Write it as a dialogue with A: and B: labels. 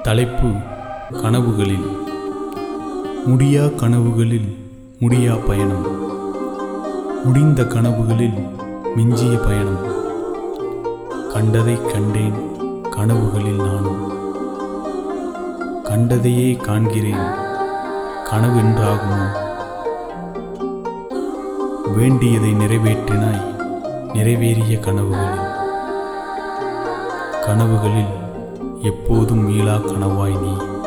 A: தலைப்பு கனவுகளில் முடியா கனவுகளில் முடியா பயணம் முடிந்த கனவுகளில் மிஞ்சிய பயணம் கண்டதை கண்டேன் கனவுகளில் நானும் கண்டதையே காண்கிறேன் கனவென்றாகுமோ வேண்டியதை நிறைவேற்றினாய் நிறைவேறிய கனவுகளில் கனவுகளில் எப்போதும் மீளா கனவாய் நீ